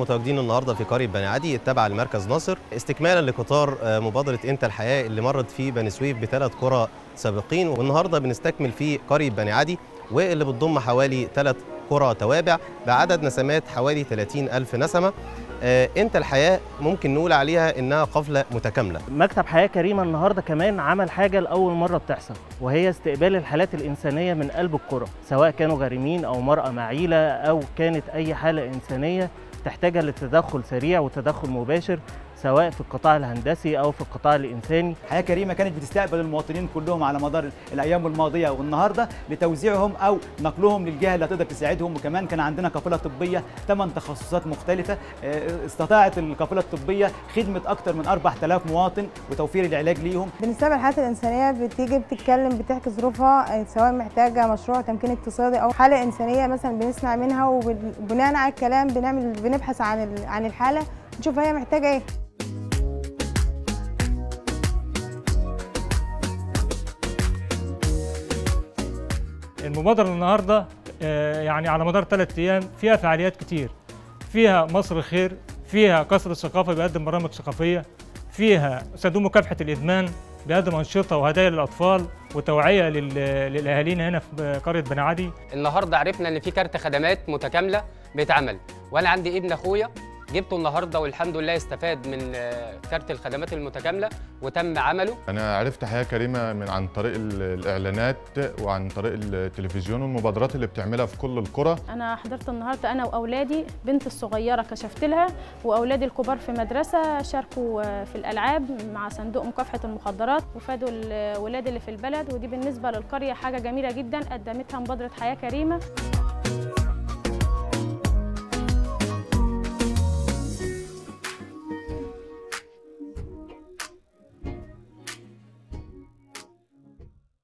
متواجدين النهارده في قريه بني عدي التابعه لمركز ناصر استكمالا لقطار مبادره انت الحياه اللي مرت في بني سويف بثلاث قرى سابقين والنهارده بنستكمل في قريه بني عدي واللي بتضم حوالي ثلاث قرى توابع بعدد نسمات حوالي 30 ألف نسمة آه انت الحياة ممكن نقول عليها انها قفلة متكاملة مكتب حياة كريمة النهاردة كمان عمل حاجة لأول مرة بتحصل وهي استقبال الحالات الإنسانية من قلب القرى سواء كانوا غارمين أو مرأة معيلة أو كانت أي حالة إنسانية تحتاجها لتدخل سريع وتدخل مباشر سواء في القطاع الهندسي او في القطاع الانساني حياه كريمه كانت بتستقبل المواطنين كلهم على مدار الايام الماضيه والنهارده لتوزيعهم او نقلهم للجهه اللي هتقدر تساعدهم وكمان كان عندنا قافله طبيه ثمان تخصصات مختلفه استطاعت القافله الطبيه خدمه اكثر من 4000 مواطن وتوفير العلاج ليهم بنستقبل الحالات الانسانيه بتيجي بتتكلم بتحكي ظروفها سواء محتاجه مشروع تمكين اقتصادي او حاله انسانيه مثلا بنسمع منها وبناء على الكلام بنعمل بنبحث عن عن الحاله نشوف هي محتاجه ايه المبادرة النهاردة يعني على مدار ثلاث أيام فيها فعاليات كتير فيها مصر خير فيها قصر الثقافة بيقدم برامج ثقافية فيها صندوق مكافحة الإدمان بيقدم أنشطة وهدايا للأطفال وتوعية للأهالينا هنا في قرية بني عدي النهاردة عرفنا إن في كارت خدمات متكاملة بيتعمل وأنا عندي ابن أخويا جبته النهارده والحمد لله استفاد من كارت الخدمات المتكامله وتم عمله انا عرفت حياه كريمه من عن طريق الاعلانات وعن طريق التلفزيون والمبادرات اللي بتعملها في كل القرى انا حضرت النهارده انا واولادي بنت الصغيره كشفت لها واولادي الكبار في مدرسه شاركوا في الالعاب مع صندوق مكافحه المخدرات وفادوا الولاد اللي في البلد ودي بالنسبه للقريه حاجه جميله جدا قدمتها مبادره حياه كريمه